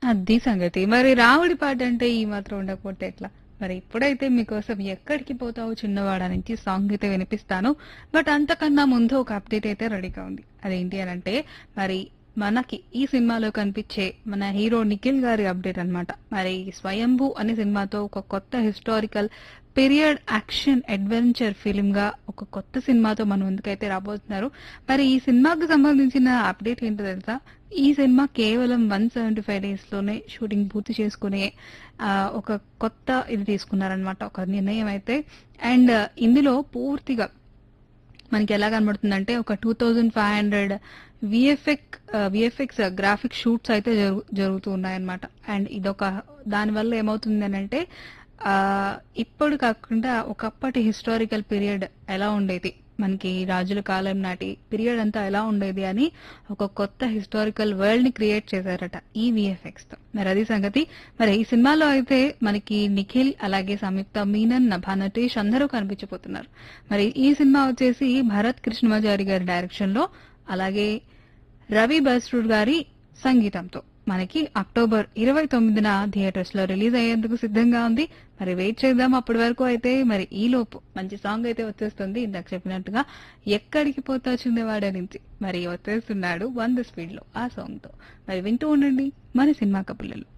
అది సంగతి మరి రాముడి పాట అంటే ఈ మాత్రం ఉండకపోతే ఎట్లా మరి ఇప్పుడైతే మీకోసం ఎక్కడికి పోతావు చిన్నవాడ నుంచి సాంగ్ అయితే వినిపిస్తాను బట్ అంతకన్నా ముందు ఒక అప్డేట్ అయితే రెడీగా ఉంది అదేంటి అని అంటే మరి మనకి ఈ సినిమాలో కనిపించే మన హీరో నిఖిల్ గారి అప్డేట్ అన్నమాట మరి స్వయంభూ అనే సినిమాతో ఒక కొత్త historical period action adventure film గా ఒక కొత్త సినిమాతో మన ముందుకైతే రాబోతున్నారు మరి ఈ సినిమాకి సంబంధించిన అప్డేట్ ఏంటో తెలుసా ఈ సినిమా కేవలం వన్ సెవెంటీ ఫైవ్ డేస్ లోనే షూటింగ్ పూర్తి చేసుకునే ఆ, ఒక కొత్త ఇది తీసుకున్నారనమాట ఒక నిర్ణయం అయితే అండ్ ఇందులో పూర్తిగా మనకి ఎలా కనబడుతుందంటే ఒక టూ థౌజండ్ ఫైవ్ హండ్రెడ్ విఎఫ్ఎక్ విఎఫ్ఎక్స్ గ్రాఫిక్ షూట్స్ అయితే జరుగు జరుగుతూ ఉన్నాయన్నమాట అండ్ ఇదొక దానివల్ల ఏమవుతుంది అని అంటే ఆ, ఇప్పుడు కాకుండా ఒకప్పటి హిస్టారికల్ పీరియడ్ ఎలా ఉండేది మనకి రాజుల కాలం నాటి పీరియడ్ అంతా ఎలా ఉండేది అని ఒక కొత్త హిస్టారికల్ వరల్డ్ ని క్రియేట్ చేశారట ఈ విఎఫ్ఎక్స్ తో మరి అది సంగతి మరి ఈ సినిమాలో అయితే మనకి నిఖిల్ అలాగే సంయుక్త మీనన్ నభా నటేష్ అందరూ కనిపించబోతున్నారు మరి ఈ సినిమా వచ్చేసి భరత్ కృష్ణమాచారి గారి డైరెక్షన్ లో అలాగే రవి బస్రూడ్ గారి సంగీతంతో మనకి అక్టోబర్ ఇరవై తొమ్మిదిన థియేటర్స్ లో రిలీజ్ అయ్యేందుకు సిద్ధంగా ఉంది మరి వెయిట్ చేద్దాం అప్పటి వరకు అయితే మరి ఈ లోపు మంచి సాంగ్ అయితే వచ్చేస్తుంది ఇందాక చెప్పినట్టుగా ఎక్కడికి పోతా చిన్నవాడ నుంచి మరి వచ్చేస్తున్నాడు వంద స్పీడ్ లో ఆ సాంగ్ తో మరి వింటూ ఉండండి మన సినిమా కపుల్లలు